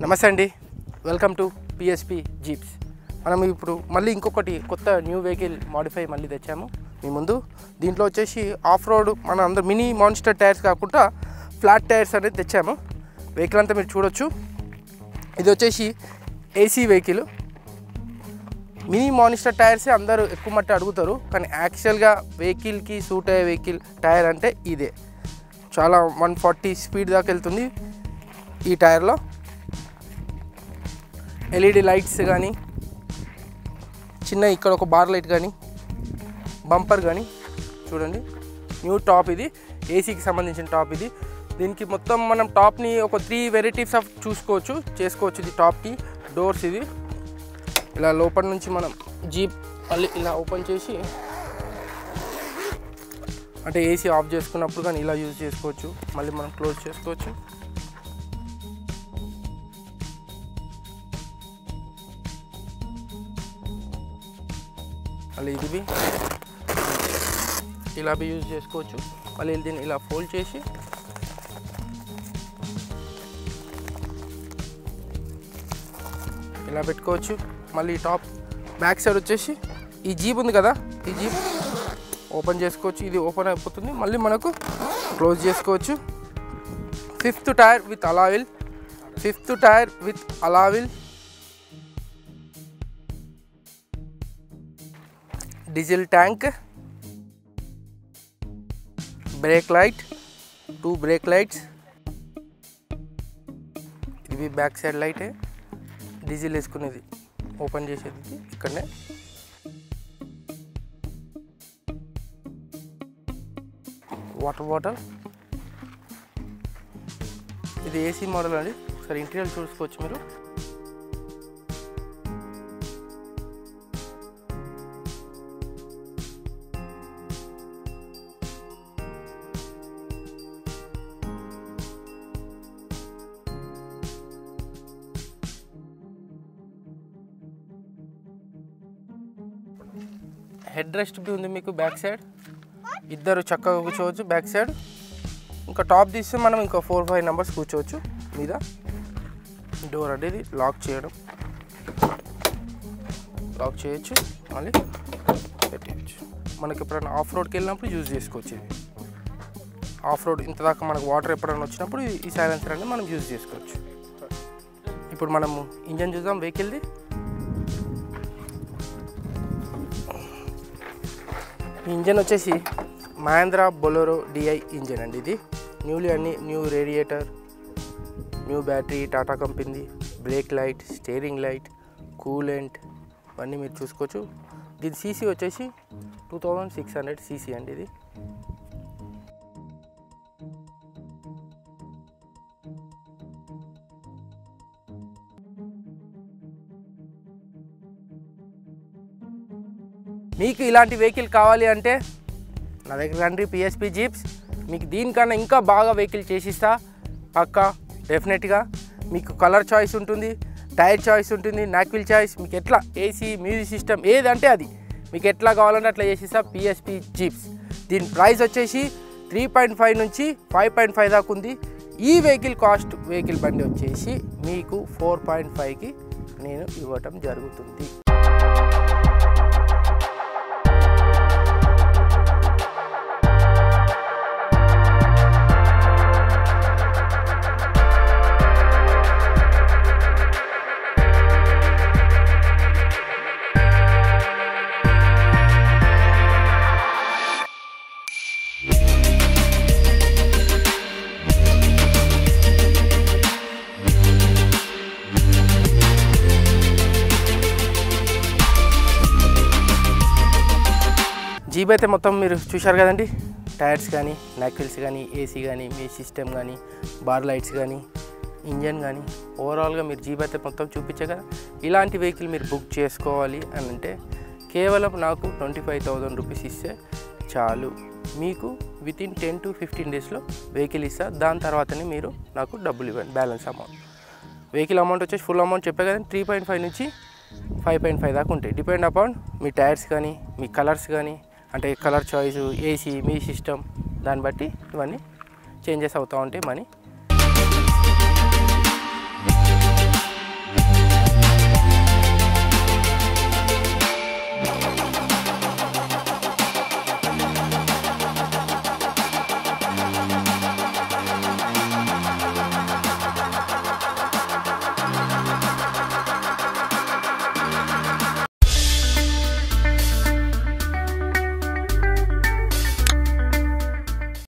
నమస్తే అండి welcome to PSP jeeps మనం ఇప్పుడు మళ్ళీ ఇంకొకటి కొత్త న్యూ వెహికల్ మాడిఫై మళ్ళీ తెచ్చాము మీ ముందు దీంట్లో వచ్చేసి ఆఫ్ రోడ్ మన అందరు మినీ మాన్స్టర్ టైర్స్ కాకుండా ఫ్లాట్ టైర్స్ అనేది తెచ్చాము వెహికల్ అంతా మీరు చూడొచ్చు ఇది వచ్చేసి AC vehicle mini monster tyres అందరూ ఎక్కువ మట్టి అడుగుతారు కానీ యాక్చువల్గా వెహికల్కి సూట్ అయ్యే వెహికల్ టైర్ అంటే ఇదే చాలా వన్ ఫార్టీ స్పీడ్ దాకా వెళ్తుంది ఈ టైర్లో ఎల్ఈడి లైట్స్ కానీ చిన్న ఇక్కడ ఒక బార్ లైట్ కానీ బంపర్ కానీ చూడండి న్యూ టాప్ ఇది ఏసీకి సంబంధించిన టాప్ ఇది దీనికి మొత్తం మనం టాప్ని ఒక త్రీ వెరైటీస్ ఆఫ్ చూసుకోవచ్చు చేసుకోవచ్చు ఇది టాప్కి డోర్స్ ఇది ఇలా లోపల నుంచి మనం జీప్ మళ్ళీ ఇలా ఓపెన్ చేసి అంటే ఏసీ ఆఫ్ చేసుకున్నప్పుడు కానీ ఇలా యూజ్ చేసుకోవచ్చు మళ్ళీ మనం క్లోజ్ చేసుకోవచ్చు మళ్ళీ ఇది బి ఇలా బి యూజ్ చేసుకోవచ్చు మళ్ళీ దీన్ని ఇలా ఫోల్డ్ చేసి ఇలా పెట్టుకోవచ్చు మళ్ళీ టాప్ బ్యాక్ సైడ్ వచ్చేసి ఈ జీప్ ఉంది కదా ఈ జీప్ ఓపెన్ చేసుకోవచ్చు ఇది ఓపెన్ అయిపోతుంది మళ్ళీ మనకు క్లోజ్ చేసుకోవచ్చు fifth tyre with alloy wheel fifth tyre with alloy wheel diesel tank brake light two brake lights ఇవి బ్యాక్ సైడ్ లైటే డీజిల్ వేసుకునేది ఓపెన్ చేసేది ఇది ఇక్కడనే వాటర్ బాటిల్ ఇది ఏసీ మోడల్ అండి ఒకసారి ఇంటీరియర్ చూసుకోవచ్చు మీరు హెడ్ రెస్ట్ బి ఉంది మీకు బ్యాక్ సైడ్ ఇద్దరు చక్కగా కూర్చోవచ్చు బ్యాక్ సైడ్ ఇంకా టాప్ తీస్తే మనం ఇంకా ఫోర్ ఫైవ్ నెంబర్స్ కూర్చోవచ్చు మీద డోర్ అనేది లాక్ చేయడం లాక్ చేయొచ్చు మళ్ళీ పెట్టేయచ్చు మనకి ఎప్పుడైనా ఆఫ్ రోడ్కి వెళ్ళినప్పుడు యూజ్ చేసుకోవచ్చు ఇది ఆఫ్ రోడ్ ఇంత దాకా మనకు వాటర్ ఎప్పుడైనా వచ్చినప్పుడు ఈ- ఈ సైలెన్సర్ అనేది మనం యూజ్ చేసుకోవచ్చు ఇప్పుడు మనము ఇంజన్ చూద్దాం వెహికల్ది ఈ ఇంజన్ వచ్చేసి మహేంద్ర బొలెరో డిఐ ఇంజన్ అండి ఇది న్యూలీ అన్ని new radiator new battery Tata company brake light steering light coolant ఇవన్నీ మీరు చూసుకోవచ్చు దీని సీసీ వచ్చేసి two thousand six hundred CC అండి ఇది మీకు ఇలాంటి వెహికల్ కావాలి అంటే నా దగ్గర రండి పిఎస్పి జీప్స్ మీకు దీనికన్నా ఇంకా బాగా వెహికల్ చేసిస్తా పక్కా డెఫినెట్గా మీకు కలర్ చాయిస్ ఉంటుంది టైర్ చాయిస్ ఉంటుంది నాక్విల్ చాయిస్ మీకు ఎట్లా ఏసీ మ్యూజిక్ సిస్టమ్ ఏదంటే అది మీకు ఎట్లా కావాలంటే అట్లా చేసిస్తా పిఎస్పి జీప్స్ దీని ప్రైస్ వచ్చేసి త్రీ పాయింట్ ఫైవ్ నుంచి ఫైవ్ పాయింట్ ఫైవ్ దాకా ఉంది ఈ వెహికల్ కాస్ట్ వెహికల్ బండి వచ్చేసి మీకు ఫోర్ పాయింట్ ఫైవ్కి నేను ఇవ్వటం జరుగుతుంది జీప్ అయితే మొత్తం మీరు చూశారు కదండి టైర్స్ కానీ నాక్విల్స్ కానీ ఏసీ కానీ మీ సిస్టమ్ కానీ బార్ లైట్స్ కానీ ఇంజన్ కానీ ఓవరాల్గా మీరు జీప్ అయితే మొత్తం చూపించే కదా ఇలాంటి వెహికల్ మీరు బుక్ చేసుకోవాలి అని అంటే కేవలం నాకు ట్వంటీ ఫైవ్ థౌజండ్ రూపీస్ ఇస్తే చాలు మీకు with in ten to fifteen డేస్లో వెహికల్ ఇస్తా దాని తర్వాతనే మీరు నాకు డబ్బులు ఇవ్వండి బ్యాలెన్స్ అమౌంట్ వెహికల్ అమౌంట్ వచ్చేసి ఫుల్ అమౌంట్ చెప్పే కదా త్రీ పాయింట్ ఫైవ్ నుంచి ఫైవ్ పాయింట్ ఫైవ్ దాకా ఉంటాయి డిపెండ్ అపాన్ మీ టైర్స్ కానీ మీ కలర్స్ కానీ అంటే కలర్ చాయిస్ ఏసీ మీ సిస్టమ్ దాన్ని బట్టి ఇవన్నీ చేంజెస్ అవుతూ ఉంటాయి మనీ